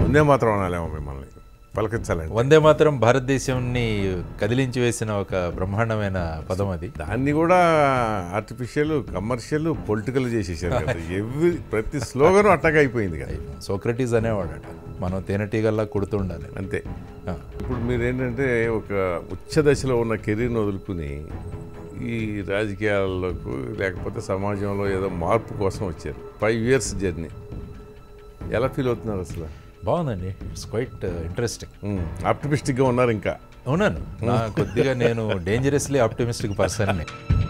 వందే మాత్రం అనాలేమో మిమ్మల్ని పలకించాలండి వందే మాత్రం భారతదేశాన్ని కదిలించి వేసిన ఒక బ్రహ్మాండమైన పదం అది దాన్ని కూడా ఆర్టిఫిషియల్ కమర్షియల్ పొలిటికల్ చేసేసారు కదా ఎవ్రీ ప్రతి స్లోగన్ అట్టగా అయిపోయింది కదా సోక్రటీస్ అనేవాడట మనం తేనెటీగల్లా కుడుతుండాలి అంతే ఆ, ఇప్పుడు మీరు ఏంటంటే ఒక ఉచ్చ దశలో ఉన్న కెరీర్ని వదులుకుని ఈ రాజకీయాల్లోకి లేకపోతే సమాజంలో ఏదో మార్పు కోసం వచ్చారు ఫైవ్ ఇయర్స్ జర్నీ ఎలా ఫీల్ అవుతున్నారు అసలు బాగుందండి ఇట్స్ క్వైట్ ఇంట్రెస్టింగ్ ఆప్టిమిస్టిక్గా ఉన్నారు ఇంకా అవునాను నా కొద్దిగా నేను డేంజరస్లీ ఆప్టిమిస్టిక్ పర్సన్ని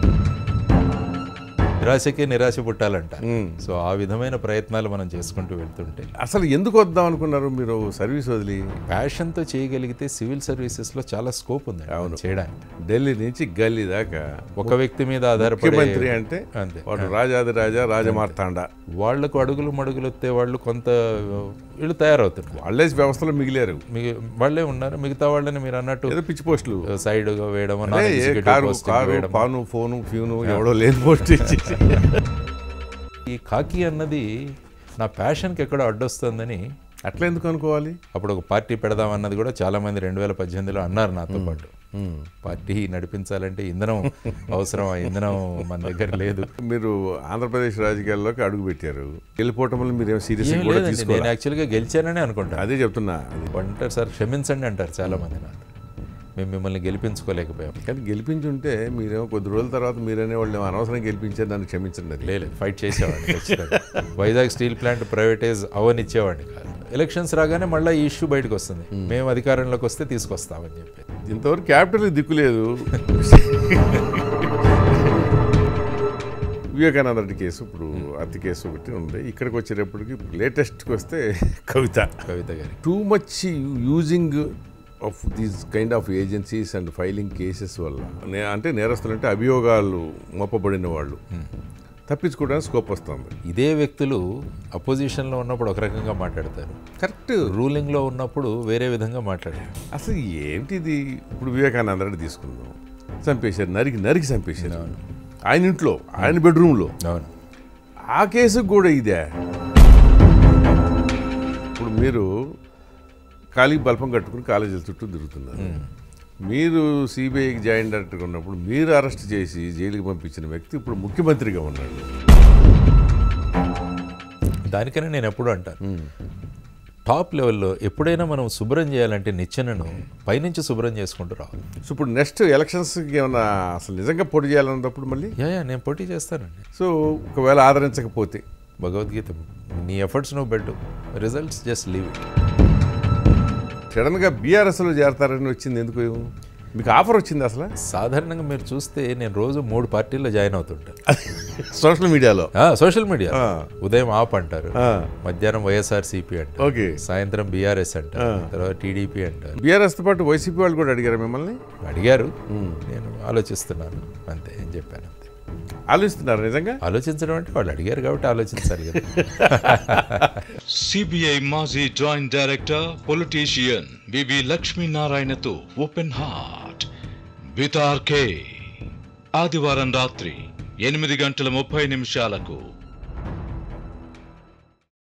నిరాశకే నిరాశ పుట్టాలంట సో ఆ విధమైన ప్రయత్నాలు మనం చేసుకుంటూ వెళ్తుంటే అసలు ఎందుకు వద్దాం అనుకున్నారు మీరు సర్వీస్ వదిలి ప్యాషన్తో చేయగలిగితే సివిల్ సర్వీసెస్లో చాలా స్కోప్ ఉంది అవును చేయడానికి ఢిల్లీ నుంచి గల్లీ దాకా ఒక వ్యక్తి మీద ఆధారపడి ముఖ్యమంత్రి అంటే అంతే వాడు రాజాది రాజా రాజమార్తాండ వాళ్లకు అడుగులు మడుగులు వస్తే వాళ్ళు కొంత వీళ్ళు తయారవుతున్నారు వాళ్ళే వ్యవస్థలో మిగిలారు మిగి వాళ్ళే ఉన్నారు మిగతా వాళ్ళని మీరు అన్నట్టు ఏదో పిచ్చి పోస్టులు సైడ్గా వేయడము అదే నాన్ ఏ ఎగ్జిక్యూటివ్ కారు పోస్టింగ్ కారు వేయడం పాను ఫోను ఫ్యూను ఎవడో లేని పోస్ట్ ఇచ్చేసి ఈ కాకి అన్నది నా ప్యాషన్కి ఎక్కడో అడ్డొస్తుందని అట్లా ఎందుకు అనుకోవాలి అప్పుడు ఒక పార్టీ పెడదామన్నది కూడా చాలా మంది రెండు వేల పద్దెనిమిదిలో అన్నారు నాతో పాటు పార్టీ నడిపించాలంటే ఇంధనం అవసరం ఆ ఇంధనం మన దగ్గర లేదు మీరు ఆంధ్రప్రదేశ్ రాజకీయాల్లోకి అడుగు పెట్టారు వెళ్ళిపోవటం వల్ల మీరు సీరియస్ ఏం కూడా లేదండి తీసుకోవాలి నేను యాక్చువల్గా గెలిచానని అనుకుంటాను అదే చెప్తున్నా అది అంటారు సార్ క్షమించండి అంటారు చాలా మంది నాకు మేము మిమ్మల్ని గెలిపించుకోలేకపోయాం కానీ గెలిపించుంటే మీరేమో కొద్ది రోజుల తర్వాత మీరనే వాళ్ళు ఏమో అనవసరం గెలిపించారు నన్ను క్షమించండి అది లేదు ఫైట్ చేసేవాడిని ఖచ్చితంగా వైజాగ్ స్టీల్ ప్లాంట్ ప్రైవేటైజ్ అవనిచ్చేవాడిని కాదు ఎలక్షన్స్ రాగానే మళ్ళీ ఈ ఇష్యూ బయటకు వస్తుంది మేము అధికారంలోకి వస్తే తీసుకొస్తామని చెప్పి ఇంతవరకు క్యాపిటల్ దిక్కు లేదు వివేకానంద రెడ్డి కేసు ఇప్పుడు అతి కేసు ఒకటి ఉంది ఇక్కడికి వచ్చేటప్పటికి లేటెస్ట్కి వస్తే కవిత కవిత గారి too much using of these kind of agencies and filing cases వల్ల నే- అంటే నేరస్తులు అంటే అభియోగాలు మోపబడిన వాళ్ళు తప్పించుకోవడానికి స్కోప్ వస్తుంది ఇదే వ్యక్తులు అపోజిషన్లో ఉన్నప్పుడు ఒక రకంగా మాట్లాడతారు కరెక్ట్ రూలింగ్లో ఉన్నప్పుడు వేరే విధంగా మాట్లాడారు అసలు ఏంటిది ఇప్పుడు వివేకానంద రెడ్డి తీసుకుందాం చంపేశారు నరికి నరికి చంపేశారు ఆయన ఇంట్లో ఆయన బెడ్రూమ్లో అవును ఆ కేసుకు కూడా ఇదే ఇప్పుడు మీరు ఖాళీ బల్పం కట్టుకుని కాలేజీల చుట్టూ తిరుగుతున్నారు మీరు సిబిఐకి జాయిన్ డైరెక్టర్గా ఉన్నప్పుడు మీరు అరెస్ట్ చేసి జైలుకి పంపించిన వ్యక్తి ఇప్పుడు ముఖ్యమంత్రిగా ఉన్నాడు దానికనే నేను ఎప్పుడు అంటాను టాప్ లెవెల్లో ఎప్పుడైనా మనం శుభ్రం చేయాలంటే నిచ్చెనను పైనుంచి శుభ్రం చేసుకుంటూ రావాలి సో ఇప్పుడు నెక్స్ట్ ఎలక్షన్స్కి ఏమన్నా అసలు నిజంగా పోటీ చేయాలన్నప్పుడు మళ్ళీ యా యా నేను పోటీ చేస్తానండి సో ఒకవేళ ఆదరించకపోతే భగవద్గీత నీ ఎఫర్ట్స్ నువ్వు పెట్టు రిజల్ట్స్ జస్ట్ లీవ్ ఇట్ సడన్గా బీఆర్ఎస్లో చేరతారని వచ్చింది ఎందుకు మీకు ఆఫర్ వచ్చింది అసలు సాధారణంగా మీరు చూస్తే నేను రోజు మూడు పార్టీల్లో జాయిన్ అవుతుంటాను సోషల్ మీడియాలో సోషల్ మీడియా ఆ. ఉదయం ఆప్ అంటారు ఆ. మధ్యాహ్నం వైఎస్ఆర్ సిపి అంటారు ఓకే సాయంత్రం బీఆర్ఎస్ అంటారు తర్వాత టీడీపీ అంటారు బీఆర్ఎస్తో పాటు వైసీపీ వాళ్ళు కూడా అడిగారు మిమ్మల్ని అడిగారు నేను ఆలోచిస్తున్నాను అంతే ఏం చెప్పాను అంతే ఆలోచిస్తున్నారు నిజంగా ఆలోచించడం అంటే వాళ్ళు అడిగారు కాబట్టి ఆలోచించాలి కదా సిబిఐ మాజీ జాయింట్ డైరెక్టర్ పొలిటీషియన్ బివి లక్ష్మీనారాయణతో ఓపెన్ హార్ట్ బితార్కే ఆదివారం రాత్రి ఎనిమిది గంటల ముప్పై నిమిషాలకు